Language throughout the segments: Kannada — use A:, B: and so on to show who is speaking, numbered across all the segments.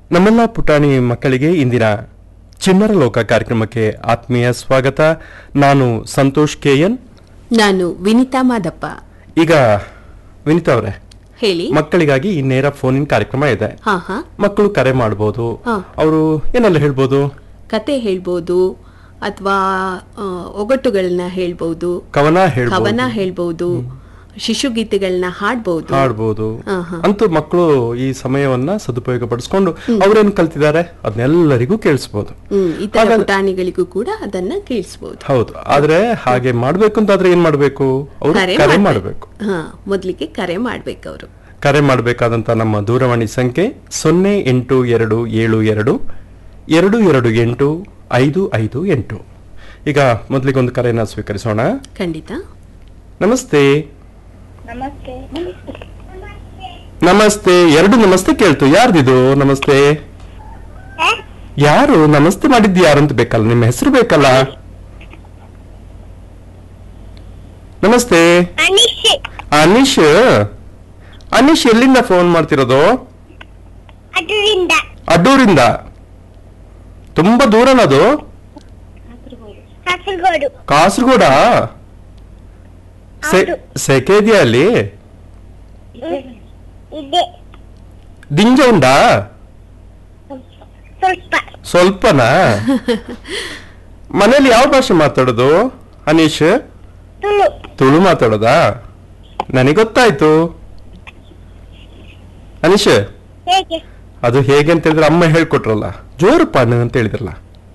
A: ನಮ್ಮೆಲ್ಲ ಪುಟಾಣಿ ಮಕ್ಕಳಿಗೆ ಇಂದಿನ ಚಿಣ್ಣರ ಲೋಕ ಕಾರ್ಯಕ್ರಮಕ್ಕೆ ಆತ್ಮೀಯ ಸ್ವಾಗತ ನಾನು ಸಂತೋಷ್ ಕೆ ಎನ್
B: ನಾನು ವಿನಿತಾ ಮಾದಪ್ಪ
A: ಈಗ ವಿನಿತಾ ಅವರೇ
B: ಹೇಳಿ
A: ಮಕ್ಕಳಿಗಾಗಿ ಈ ನೇರ ಫೋನಿನ ಕಾರ್ಯಕ್ರಮ ಇದೆ
B: ಹಾ ಹಾ
A: ಮಕ್ಕಳು ಕರೆ ಮಾಡಬಹುದು
B: ಹಾ.
A: ಅವರು ಏನೆಲ್ಲ ಹೇಳ್ಬೋದು
B: ಕತೆ ಹೇಳ್ಬೋದು ಅಥವಾ ಒಗಟುಗಳನ್ನ ಹೇಳ್ಬೋದು
A: ಕವನ ಹೇಳ್ಬೋದು
B: ಕವನ ಹೇಳ್ಬೋದು ಶಿಶುಗೀತೆಗಳನ್ನ ಹಾಡ್ಬೋದು
A: ಹಾಡ್ಬೋದು
B: ಹಾ, ಹಾ.
A: ಅಂತೂ ಮಕ್ಕಳು ಈ ಸಮಯವನ್ನ ಸದುಪಯೋಗ ಪಡಿಸ್ಕೊಂಡು ಅವ್ರೇನ್ ಕಲ್ತಿದ್ದಾರೆ ಅದನ್ನೆಲ್ಲರಿಗೂ ಕೇಳಿಸ್ಬೋದು
B: ಹ್ಮ್ ಇತರ
A: ಹಾಗಾದ್ರೆ-
B: ಪುಟಾಣಿಗಳಿಗೂ ಕೂಡ ಅದನ್ನ ಕೇಳಿಸ್ಬೋದು
A: ಹೌದು ಆದ್ರೆ ಹಾಗೆ ಮಾಡ್ಬೇಕು ಅಂತಾದ್ರೆ ಏನ್ ಮಾಡ್ಬೇಕು ಅವರು
B: ಕರೆ
A: ಕರೆ
B: ಮಾಡ್ಬೇಕು.
A: ಮಾಡಬೇಕು
B: ಹಾ ಮೊದ್ಲಿಗೆ ಕರೆ ಮಾಡ್ಬೇಕು ಅವರು
A: ಕರೆ ಮಾಡಬೇಕಾದಂತ ನಮ್ಮ ದೂರವಾಣಿ ಸಂಖ್ಯೆ ಸೊನ್ನೆ ಎಂಟು ಎರಡು ಏಳು ಎರಡು ಎರಡು ಎರಡು ಎಂಟು ಐದು ಐದು ಎಂಟು ಈಗ ಮೊದಲಿಗೊಂದು ಕರೆಯನ್ನ ಸ್ವೀಕರಿಸೋಣ
B: ಖಂಡಿತ
A: ನಮಸ್ತೆ
C: ನಮಸ್ತೆ
A: ನಮಸ್ತೆ ಎರಡು ನಮಸ್ತೆ ಕೇಳ್ತು ಯಾರ್ದಿದು ನಮಸ್ತೆ ಯಾರು ನಮಸ್ತೆ ಮಾಡಿದ್ದು ಯಾರು ಅಂತ ಬೇಕಲ್ಲ ನಿಮ್ಮ ಹೆಸರು ಬೇಕಲ್ಲ ನಮಸ್ತೆ
C: ಅನಿಶ್
A: ಅನೀಶ್ ಅನೀಶ್ ಎಲ್ಲಿಂದ ಫೋನ್ ಮಾಡ್ತಿರೋದು
C: ಅದರಿಂದ
A: ಅಡ್ಡೂರಿಂದ ತುಂಬಾ ದೂರನದು
C: ಕಾಸರಗೋಡು
A: ಕಾಸರಗೋಡ
C: ಹೌದು.
A: ಸೆಕೆ ಇದೆಯಾ ಅಲ್ಲಿ
C: ಇದೆ
A: ದಿಂಜ ಉಂಡಾ
C: ಸ್ವಲ್ಪ
A: ಸ್ವಲ್ಪನಾ ಮನೇಲಿ ಯಾವ ಭಾಷೆ ಮಾತಾಡೋದು ಅನೀಶ್
C: ತುಳು
A: ತುಳು ಮಾತಾಡೋದಾ ನನಗೆ ಗೊತ್ತಾಯ್ತು ಅನೀಶ್
C: ಹೇಗೆ
A: ಅದು ಹೇಗೆ ಅಂತ ಹೇಳಿದ್ರೆ ಅಮ್ಮ ಹೇಳ್ಕೊಟ್ರಲ್ಲ ಜೋರು ಪಾನ ಅಂತ ಹೇಳಿದ್ರಲ್ಲ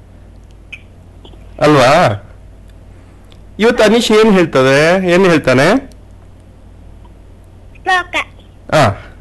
A: ಅಲ್ವಾ ಇವತ್ತು ಅನೀಶ್ ಏನ್ ಹೇಳ್ತದೆ ಏನ್ ಹೇಳ್ತಾನೆ
C: ಶ್ಲೋಕ
A: ಆ